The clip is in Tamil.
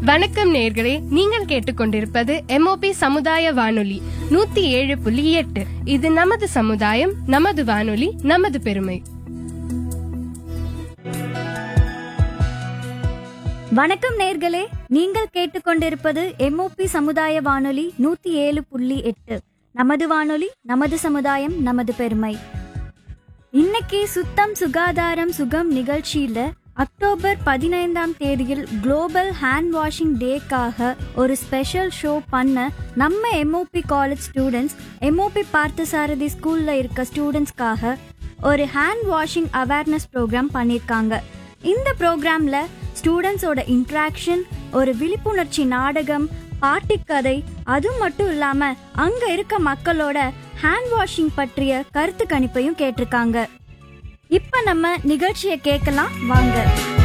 வணக்கம் நேர்களே நீங்கள் கேட்டுக்கொண்டிருப்பது எம்ஓபி சமுதாய வானொலி நூத்தி ஏழு புள்ளி எட்டு இது நமது சமுதாயம் நமது வானொலி நமது பெருமை வணக்கம் நேர்களே நீங்கள் கேட்டுக்கொண்டிருப்பது எம்ஓபி சமுதாய வானொலி நூத்தி ஏழு புள்ளி எட்டு நமது வானொலி நமது சமுதாயம் நமது பெருமை இன்னைக்கு சுத்தம் சுகாதாரம் சுகம் நிகழ்ச்சியில அக்டோபர் பதினைந்தாம் தேதியில் குளோபல் ஹேண்ட் வாஷிங் டேக்காக ஒரு ஸ்பெஷல் ஷோ பண்ண நம்ம MOP college students MOP Parthasarathy ஸ்கூல்ல இருக்க ஸ்டூடெண்ட்ஸ்க்காக ஒரு ஹேண்ட் வாஷிங் அவேர்னஸ் ப்ரோக்ராம் பண்ணியிருக்காங்க இந்த ப்ரோக்ராம்ல ஸ்டூடெண்ட்ஸோட இன்ட்ராக்ஷன் ஒரு விழிப்புணர்ச்சி நாடகம் பாட்டிக்கதை அது மட்டும் இல்லாம அங்க இருக்க மக்களோட ஹேண்ட் வாஷிங் பற்றிய கருத்து கணிப்பையும் கேட்டிருக்காங்க இப்ப நம்ம நிகழ்ச்சியை கேட்கலாம் வாங்க